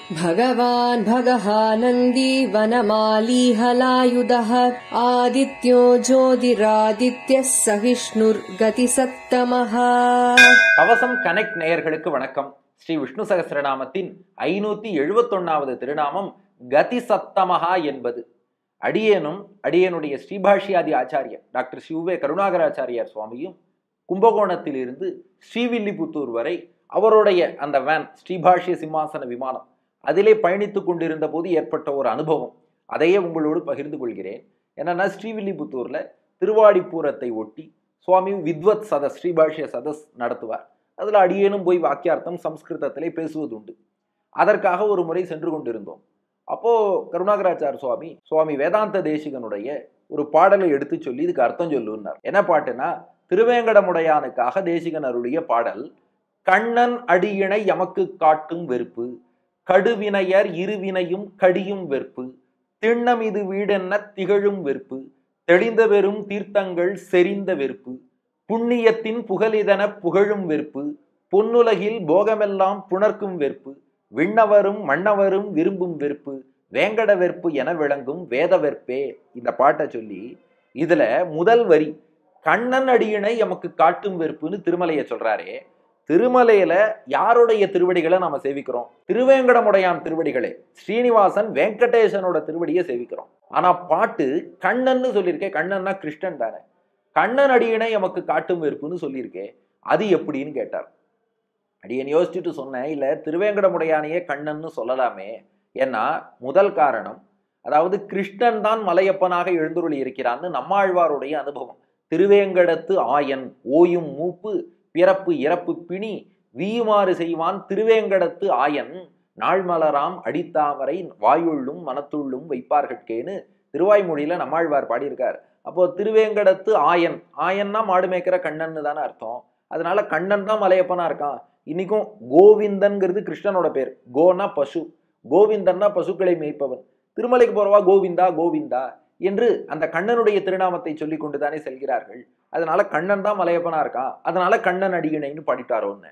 भगवान् भगहानन्दी वनमाली हलायुधः आदित्यो ज्योतिरादित्यः सहिष्णुर्गतिसत्तमः கவசம் கனெக்ட் நேயர்களுக்கு வணக்கம் ஸ்ரீ விஷ்ணு சகஸ்ரநாமத்தின் ஐநூத்தி எழுபத்தொன்னாவது திருநாமம் கதி சத்தமஹா என்பது அடியேனும் அடியேனுடைய ஸ்ரீபாஷ்யாதி ஆச்சாரியர் டாக்டர் சிவவே கருணாகராச்சாரியார் சுவாமியும் கும்பகோணத்திலிருந்து ஸ்ரீவில்லிபுத்தூர் வரை அவருடைய அந்த வேன் ஸ்ரீபாஷ்ய சிம்மாசன விமானம் அதிலே பயணித்துக் கொண்டிருந்த போது ஏற்பட்ட ஒரு அனுபவம் அதையே உங்களோடு பகிர்ந்து கொள்கிறேன் என்னன்னா ஸ்ரீவில்லிபுத்தூர்ல திருவாடிப்பூரத்தை ஒட்டி சுவாமி வித்வத் சதஸ் ஸ்ரீபாஷ்ய சதஸ் நடத்துவார் அதில் அடியேனும் போய் வாக்கியார்த்தம் சம்ஸ்கிருதத்திலே பேசுவது உண்டு அதற்காக ஒரு முறை சென்று கொண்டிருந்தோம் அப்போ கருணாகராச்சார் சுவாமி சுவாமி வேதாந்த தேசிகனுடைய ஒரு பாடலை எடுத்து சொல்லி இதுக்கு அர்த்தம் சொல்லுன்னார் என்ன பாட்டுனா திருவேங்கடமுடையானுக்காக தேசிகன் அருளிய பாடல் கண்ணன் அடியினை எமக்கு காட்டும் வெறுப்பு கடுவினையர் இருவினையும் கடியும் வெறுப்பு திண்ணம் இது வீடென்ன திகழும் வெறுப்பு தெளிந்த வெறும் தீர்த்தங்கள் செறிந்த வெறுப்பு புண்ணியத்தின் புகழிதன புகழும் வெறுப்பு பொன்னுலகில் போகமெல்லாம் புணர்க்கும் வெறுப்பு விண்ணவரும் மன்னவரும் விரும்பும் வெறுப்பு வேங்கட வெறுப்பு என விளங்கும் வேத வெறுப்பே இந்த பாட்டை சொல்லி இதுல முதல் வரி கண்ணன் அடியினை எமக்கு காட்டும் வெறுப்புன்னு திருமலையை சொல்றாரே திருமலையில யாருடைய திருவடிகளை நாம சேவிக்கிறோம் திருவேங்கடமுடையான் திருவடிகளே ஸ்ரீனிவாசன் வெங்கடேசனோட திருவடியை சேவிக்கிறோம் ஆனா பாட்டு கண்ணன்னு சொல்லியிருக்கேன் கண்ணன்னா கிருஷ்ணன் தானே கண்ணன் அடியினை எமக்கு காட்டும் வெறுப்புன்னு சொல்லியிருக்கே அது எப்படின்னு கேட்டார் அடியன் யோசிச்சுட்டு சொன்னேன் இல்ல திருவேங்கடமுடையானையே கண்ணன்னு சொல்லலாமே ஏன்னா முதல் காரணம் அதாவது கிருஷ்ணன் தான் மலையப்பனாக எழுந்துருளி இருக்கிறான்னு நம்மாழ்வாருடைய அனுபவம் திருவேங்கடத்து ஆயன் ஓயும் மூப்பு பிறப்பு இறப்பு பிணி வீயுமாறு செய்வான் திருவேங்கடத்து ஆயன் நாள்மலராம் அடித்தாமரை வாயுள்ளும் மனத்துள்ளும் வைப்பார்கட்கேன்னு திருவாய்மொழியில நம்மாழ்வார் பாடியிருக்கார் அப்போ திருவேங்கடத்து ஆயன் ஆயன்னா மாடு மேய்க்கிற கண்ணன்னு தானே அர்த்தம் அதனால கண்ணன் தான் மலையப்பனா இருக்கான் இன்னைக்கும் கோவிந்தன்கிறது கிருஷ்ணனோட பேர் கோனா பசு கோவிந்தன்னா பசுக்களை மேய்ப்பவன் திருமலைக்கு போறவா கோவிந்தா கோவிந்தா என்று அந்த கண்ணனுடைய திருநாமத்தை சொல்லி கொண்டு தானே செல்கிறார்கள் அதனால கண்ணன் தான் மலையப்பனா இருக்கான் அதனால கண்ணன் அடியினைன்னு பாடிட்டாரோன்னு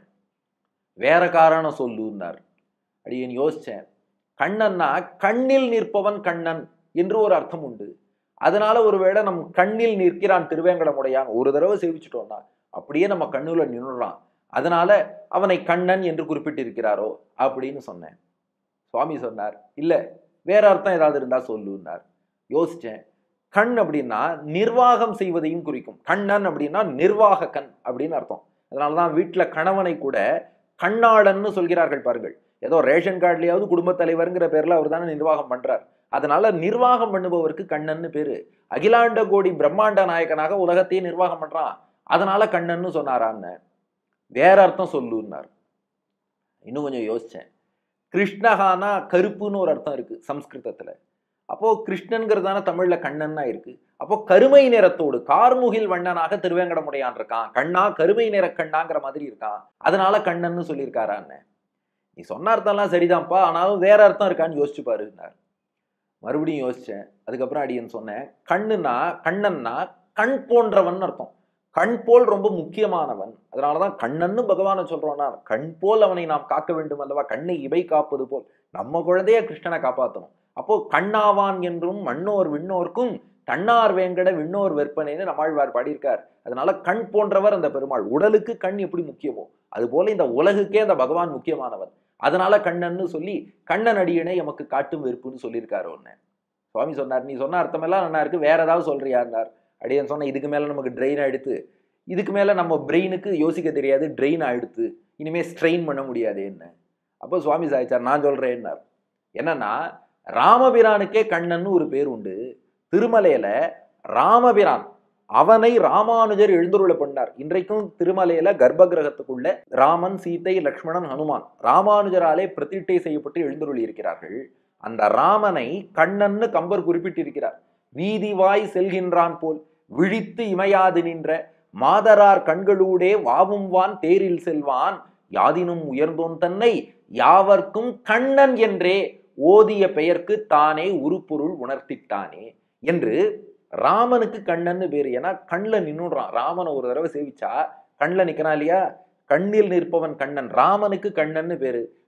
வேற காரணம் சொல்லுன்னார் அடியன் யோசிச்சேன் கண்ணன்னா கண்ணில் நிற்பவன் கண்ணன் என்று ஒரு அர்த்தம் உண்டு அதனால ஒருவேளை நம் கண்ணில் நிற்கிறான் திருவேங்கடமுடையான் ஒரு தடவை சேவிச்சிட்டோம்னா அப்படியே நம்ம கண்ணுல நின்றுறான் அதனால அவனை கண்ணன் என்று குறிப்பிட்டிருக்கிறாரோ அப்படின்னு சொன்னேன் சுவாமி சொன்னார் இல்ல வேற அர்த்தம் ஏதாவது இருந்தா சொல்லுன்னார் யோசிச்சேன் கண் அப்படின்னா நிர்வாகம் செய்வதையும் குறிக்கும் கண்ணன் அப்படின்னா நிர்வாக கண் அப்படின்னு அர்த்தம் அதனாலதான் வீட்டுல கணவனை கூட கண்ணாளன்னு சொல்கிறார்கள் பாருங்கள் ஏதோ ரேஷன் கார்டுலயாவது குடும்ப தலைவருங்கிற பேர்ல அவர் தானே நிர்வாகம் பண்றார் அதனால நிர்வாகம் பண்ணுபவருக்கு கண்ணன்னு பேரு அகிலாண்ட கோடி பிரம்மாண்ட நாயகனாக உலகத்தையே நிர்வாகம் பண்றான் அதனால கண்ணன்னு சொன்னாரான்னு வேற அர்த்தம் சொல்லுன்னார் இன்னும் கொஞ்சம் யோசிச்சேன் கிருஷ்ணகானா கருப்புன்னு ஒரு அர்த்தம் இருக்கு சம்ஸ்கிருதத்துல அப்போ கிருஷ்ணன்கிறதான தமிழ்ல கண்ணன்னா இருக்கு அப்போ கருமை நிறத்தோடு கார்முகில் வண்ணனாக திருவேங்கடமுடையான் இருக்கான் கண்ணா கருமை நிற கண்ணாங்கிற மாதிரி இருக்கான் அதனால கண்ணன்னு சொல்லியிருக்காரான்னு நீ சொன்ன அர்த்தம்லாம் சரிதான்ப்பா ஆனாலும் வேற அர்த்தம் இருக்கான்னு யோசிச்சு பாருன்னார் மறுபடியும் யோசிச்சேன் அதுக்கப்புறம் அடியன் சொன்னேன் கண்ணுனா கண்ணன்னா கண் போன்றவன் அர்த்தம் கண் போல் ரொம்ப முக்கியமானவன் அதனாலதான் கண்ணன்னு பகவானை சொல்றோம்னா கண் போல் அவனை நாம் காக்க வேண்டும் அல்லவா கண்ணை இவை காப்பது போல் நம்ம குழந்தைய கிருஷ்ணனை காப்பாற்றணும் அப்போ கண்ணாவான் என்றும் மண்ணோர் விண்ணோர்க்கும் தன்னார் வேங்கட விண்ணோர் வெற்பனைன்னு நம்மாழ்வார் பாடியிருக்கார் அதனால கண் போன்றவர் அந்த பெருமாள் உடலுக்கு கண் எப்படி முக்கியமோ அது போல இந்த உலகுக்கே அந்த பகவான் முக்கியமானவன் அதனால கண்ணன்னு சொல்லி கண்ணன் அடியனை எமக்கு காட்டும் வெறுப்புன்னு சொல்லியிருக்காரு ஒன்னு சுவாமி சொன்னார் நீ சொன்ன அர்த்தமெல்லாம் நல்லா இருக்கு வேற ஏதாவது சொல்றியான்னார் அடியன் சொன்ன இதுக்கு மேல நமக்கு ட்ரெயின் ஆயிடுத்து இதுக்கு மேல நம்ம பிரெயினுக்கு யோசிக்க தெரியாது ட்ரெயின் ஆயிடுத்து இனிமே ஸ்ட்ரெயின் பண்ண முடியாது என்ன அப்போ சுவாமி சாய்ச்சார் நான் சொல்றேன்னார் என்னன்னா ராமபிரானுக்கே கண்ணன்னு ஒரு பேர் உண்டு திருமலையில ராமபிரான் அவனை ராமானுஜர் எழுந்துருள பண்ணார் இன்றைக்கும் திருமலையில கர்ப்ப கிரகத்துக்குள்ள ராமன் சீதை லக்ஷ்மணன் ஹனுமான் ராமானுஜராலே பிரதிஷ்டை செய்யப்பட்டு எழுந்துருளி இருக்கிறார்கள் அந்த ராமனை கண்ணன்னு கம்பர் குறிப்பிட்டிருக்கிறார் வீதிவாய் செல்கின்றான் போல் விழித்து இமையாது நின்ற மாதரார் கண்களூடே வாவும் வான் தேரில் செல்வான் யாதினும் உயர்ந்தோன் தன்னை யாவர்க்கும் கண்ணன் என்றே ஓதிய பெயர்க்கு தானே உருப்பொருள் உணர்த்திட்டானே என்று ராமனுக்கு கண்ணன்னு பேரு ஏன்னா கண்ணில் நின்னுடுறான் ராமனை ஒரு தடவை சேவிச்சா கண்ணில் நிக்கிறான் இல்லையா கண்ணில் நிற்பவன் கண்ணன் ராமனுக்கு கண்ணன்னு பேரு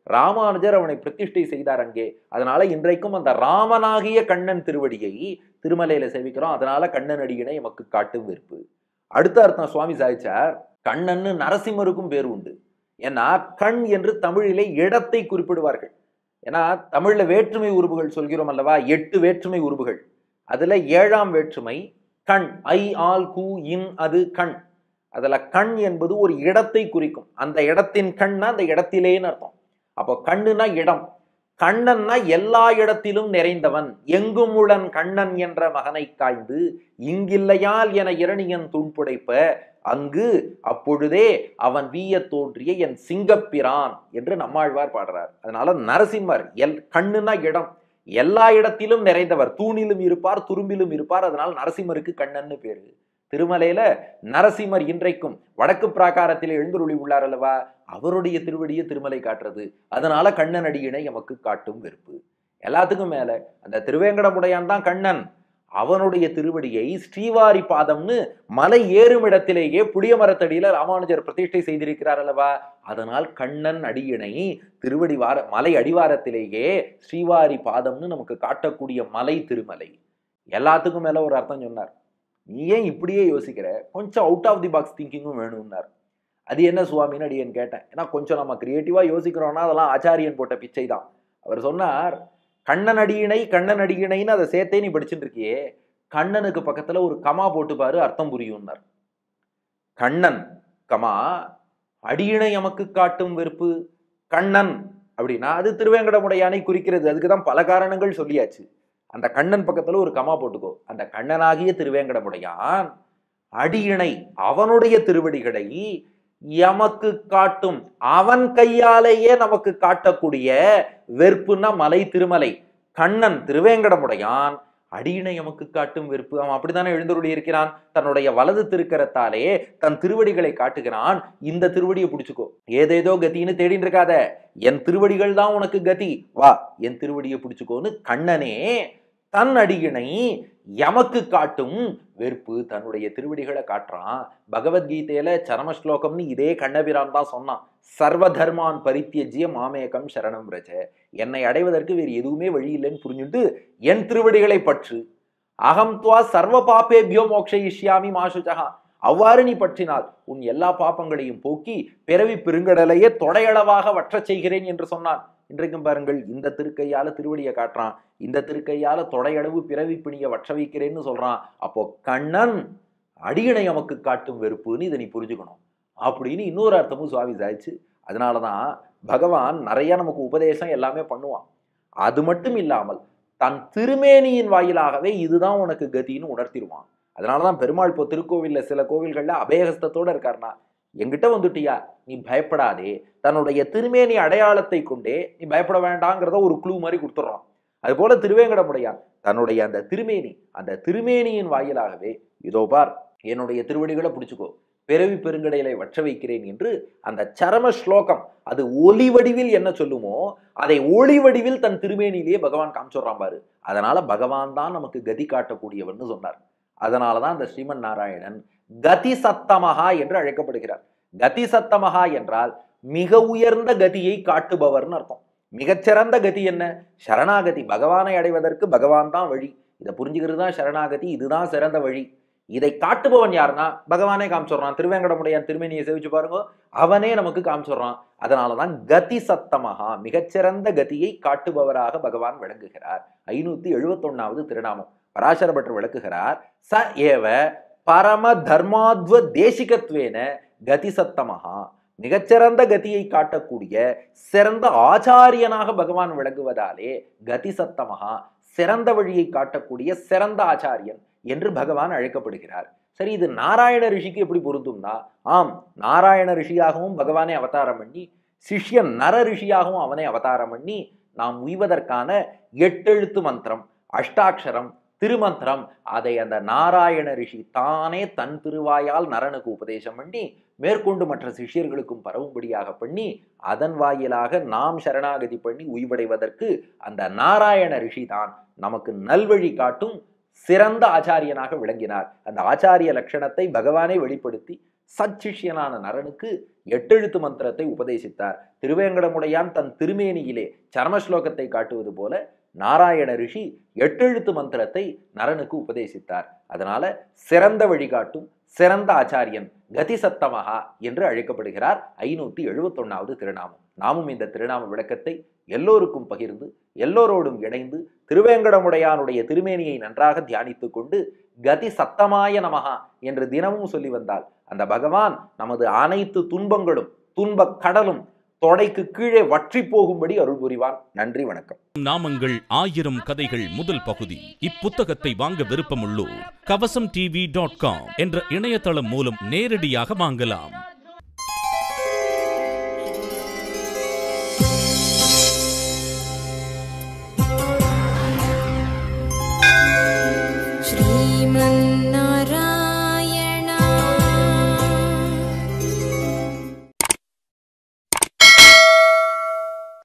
ராமானுஜர் அவனை பிரதிஷ்டை செய்தார் அங்கே அதனால இன்றைக்கும் அந்த ராமனாகிய கண்ணன் திருவடியை திருமலையில சேவிக்கிறோம் அதனால கண்ணன் அடியினை எமக்கு காட்டும் வெறுப்பு அடுத்த அர்த்தம் சுவாமி சாதிச்சார் கண்ணன்னு நரசிம்மருக்கும் பேர் உண்டு ஏன்னா கண் என்று தமிழிலே இடத்தை குறிப்பிடுவார்கள் ஏன்னா தமிழ்ல வேற்றுமை உருபுகள் சொல்கிறோம் அல்லவா எட்டு வேற்றுமை உருபுகள் அதுல ஏழாம் வேற்றுமை கண் ஐ ஆல் கு இன் அது கண் அதுல கண் என்பது ஒரு இடத்தை குறிக்கும் அந்த இடத்தின் கண்ணா அந்த இடத்திலேன்னு அர்த்தம் அப்போ கண்ணுனா இடம் கண்ணன்னா எல்லா இடத்திலும் நிறைந்தவன் எங்கும் உளன் கண்ணன் என்ற மகனை காய்ந்து இங்கில்லையால் என இரணியன் துன்புடைப்ப அங்கு அப்பொழுதே அவன் வீய தோன்றிய என் சிங்கப்பிரான் என்று நம்மாழ்வார் பாடுறார் அதனால நரசிம்மர் எல் கண்ணுனா இடம் எல்லா இடத்திலும் நிறைந்தவர் தூணிலும் இருப்பார் துரும்பிலும் இருப்பார் அதனால் நரசிம்மருக்கு கண்ணன்னு பேரு திருமலையில நரசிம்மர் இன்றைக்கும் வடக்கு பிராகாரத்தில் எழுந்தருளி உள்ளார் அல்லவா அவருடைய திருவடியை திருமலை காட்டுறது அதனால கண்ணன் அடியினை எமக்கு காட்டும் வெறுப்பு எல்லாத்துக்கும் மேல அந்த திருவேங்கடமுடையான் தான் கண்ணன் அவனுடைய திருவடியை ஸ்ரீவாரி பாதம்னு மலை ஏறும் இடத்திலேயே புளிய மரத்தடியில ராமானுஜர் பிரதிஷ்டை செய்திருக்கிறார் அல்லவா அதனால் கண்ணன் அடியினை திருவடி வார மலை அடிவாரத்திலேயே ஸ்ரீவாரி பாதம்னு நமக்கு காட்டக்கூடிய மலை திருமலை எல்லாத்துக்கும் மேல ஒரு அர்த்தம் சொன்னார் நீ ஏன் இப்படியே யோசிக்கிற கொஞ்சம் அவுட் ஆஃப் தி பாக்ஸ் திங்கிங்கும் வேணும்னார் அது என்ன சுவாமின்னு அடியேன் கேட்டேன் ஏன்னா கொஞ்சம் நம்ம கிரியேட்டிவா யோசிக்கிறோம்னா அதெல்லாம் ஆச்சாரியன் போட்ட பிச்சை தான் அவர் சொன்னார் கண்ணன் அடியினை கண்ணன் அடியினைன்னு அதை சேர்த்தே நீ படிச்சுட்டு இருக்கியே கண்ணனுக்கு பக்கத்துல ஒரு கமா போட்டு பாரு அர்த்தம் புரியும்னார் கண்ணன் கமா அடியினை எமக்கு காட்டும் வெறுப்பு கண்ணன் அப்படின்னா அது திருவேங்கடமுடையானை குறிக்கிறது அதுக்கு தான் பல காரணங்கள் சொல்லியாச்சு அந்த கண்ணன் பக்கத்துல ஒரு கமா போட்டுக்கோ அந்த கண்ணனாகிய திருவேங்கடமுடையான் அடியினை அவனுடைய திருவடிகளை எமக்கு காட்டும் அவன் கையாலேயே நமக்கு காட்டக்கூடிய வெறுப்புன்னா மலை திருமலை கண்ணன் திருவேங்கடமுடையான் அடியினை எமக்கு காட்டும் வெறுப்பு அவன் அப்படித்தானே எழுந்தருளி இருக்கிறான் தன்னுடைய வலது திருக்கரத்தாலே தன் திருவடிகளை காட்டுகிறான் இந்த திருவடியை பிடிச்சுக்கோ ஏதேதோ கத்தின்னு தேடின்னு இருக்காத என் திருவடிகள் தான் உனக்கு கதி வா என் திருவடியை பிடிச்சுக்கோன்னு கண்ணனே தன் அடியினை எமக்கு காட்டும் வெறுப்பு தன்னுடைய திருவடிகளை காட்டுறான் பகவத்கீதையில சரம ஸ்லோகம்னு இதே கண்ணபிரான் தான் சொன்னான் சர்வ தர்மான் பரித்தியஜிய மாமேகம் சரணம் ரஜ என்னை அடைவதற்கு வேறு எதுவுமே வழி இல்லைன்னு புரிஞ்சுட்டு என் திருவடிகளை பற்று அகம் துவா சர்வ பாப்பேபியோ மோக்ஷயிஷ்யாமி மாசுஜகா அவ்வாறு நீ பற்றினால் உன் எல்லா பாப்பங்களையும் போக்கி பிறவி பெருங்கடலையே தொடையளவாக வற்றச் செய்கிறேன் என்று சொன்னான் இன்றைக்கும் பாருங்கள் இந்த திருக்கையால திருவடியை காட்டுறான் இந்த திருக்கையால தொடையளவு பிறவி பிணிய வற்ற வைக்கிறேன்னு சொல்றான் அப்போ கண்ணன் அடியணை நமக்கு காட்டும் வெறுப்புன்னு இதை நீ புரிஞ்சுக்கணும் அப்படின்னு இன்னொரு அர்த்தமும் சுவாமி சாய்ச்சு அதனாலதான் பகவான் நிறைய நமக்கு உபதேசம் எல்லாமே பண்ணுவான் அது மட்டும் இல்லாமல் தன் திருமேனியின் வாயிலாகவே இதுதான் உனக்கு கதின்னு உணர்த்திடுவான் அதனாலதான் பெருமாள் இப்போ திருக்கோவில்ல சில கோவில்கள்ல அபயஹஸ்தத்தோட இருக்காருனா எங்கிட்ட வந்துட்டியா நீ பயப்படாதே தன்னுடைய திருமேனி அடையாளத்தை கொண்டே நீ பயப்பட வேண்டாங்கிறத ஒரு குழு மாதிரி கொடுத்துட்றான் அது போல திருவேங்கடமுடையான் தன்னுடைய அந்த திருமேனி அந்த திருமேனியின் வாயிலாகவே இதோ பார் என்னுடைய திருவடிகளை பிடிச்சுக்கோ பிறவி பெருங்கடையிலை வற்ற வைக்கிறேன் என்று அந்த சரம ஸ்லோகம் அது ஒளி வடிவில் என்ன சொல்லுமோ அதை ஒளி வடிவில் தன் திருமேனிலேயே பகவான் காமிச்சுடுறான் பாரு அதனால பகவான் தான் நமக்கு கதி காட்டக்கூடியவன்னு சொன்னார் அதனாலதான் அந்த ஸ்ரீமன் நாராயணன் கதி சத்தமகா என்று அழைக்கப்படுகிறார் கதி சத்தமகா என்றால் மிக உயர்ந்த கதியை காட்டுபவர்னு அர்த்தம் மிகச்சிறந்த கதி என்ன சரணாகதி பகவானை அடைவதற்கு பகவான் தான் வழி இதை புரிஞ்சுக்கிறது தான் சரணாகதி இதுதான் சிறந்த வழி இதை காட்டுபவன் யாருன்னா பகவானே காமிச்சுடுறான் திருவேங்கடமுடையான் திருமேனியை சேவிச்சு பாருங்க அவனே நமக்கு காமிச்சுடுறான் அதனாலதான் கதி சத்தமகா மிகச்சிறந்த கதியை காட்டுபவராக பகவான் விளங்குகிறார் ஐநூத்தி எழுபத்தொன்னாவது திருநாமம் பராசர பட்டர் விளக்குகிறார் ச ஏவ பரம தர்மாத்வ தேசிகத்வேன கதி சத்தமகா மிகச்சிறந்த கதியை காட்டக்கூடிய சிறந்த ஆச்சாரியனாக பகவான் விளங்குவதாலே கதி சத்தமகா சிறந்த வழியை காட்டக்கூடிய சிறந்த ஆச்சாரியன் என்று பகவான் அழைக்கப்படுகிறார் சரி இது நாராயண ரிஷிக்கு எப்படி பொருந்தும்னா ஆம் நாராயண ரிஷியாகவும் பகவானே அவதாரம் பண்ணி சிஷ்யன் நர ரிஷியாகவும் அவனே அவதாரம் பண்ணி நாம் உய்வதற்கான எட்டெழுத்து மந்திரம் அஷ்டாட்சரம் திருமந்திரம் அதை அந்த நாராயண ரிஷி தானே தன் திருவாயால் நரனுக்கு உபதேசம் பண்ணி மேற்கொண்டு மற்ற சிஷ்யர்களுக்கும் பரவும்படியாக பண்ணி அதன் வாயிலாக நாம் சரணாகதி பண்ணி உய்வடைவதற்கு அந்த நாராயண ரிஷி தான் நமக்கு நல்வழி காட்டும் சிறந்த ஆச்சாரியனாக விளங்கினார் அந்த ஆச்சாரிய லட்சணத்தை பகவானே வெளிப்படுத்தி சச்சிஷ்யனான நரனுக்கு எட்டெழுத்து மந்திரத்தை உபதேசித்தார் திருவேங்கடமுடையான் தன் திருமேனியிலே சர்ம ஸ்லோகத்தை காட்டுவது போல நாராயண ரிஷி எட்டெழுத்து மந்திரத்தை நரனுக்கு உபதேசித்தார் அதனால சிறந்த வழிகாட்டும் சிறந்த ஆச்சாரியன் கதிசத்தமகா என்று அழைக்கப்படுகிறார் ஐநூத்தி எழுபத்தொன்னாவது திருநாமம் நாமும் இந்த திருநாம விளக்கத்தை எல்லோருக்கும் பகிர்ந்து எல்லோரோடும் இணைந்து திருவேங்கடமுடையானுடைய திருமேனியை நன்றாக தியானித்துக் கொண்டு கதி சத்தமாய நமகா என்று தினமும் சொல்லி வந்தால் அந்த பகவான் நமது அனைத்து துன்பங்களும் துன்பக் கடலும் தொடைக்கு கீழே வற்றி போகும்படி அருள் புரிவான் நன்றி வணக்கம் நாமங்கள் ஆயிரம் கதைகள் முதல் பகுதி இப்புத்தகத்தை வாங்க விருப்பமுள்ளோர் கவசம் டிவி டாட் காம் என்ற இணையதளம் மூலம் நேரடியாக வாங்கலாம்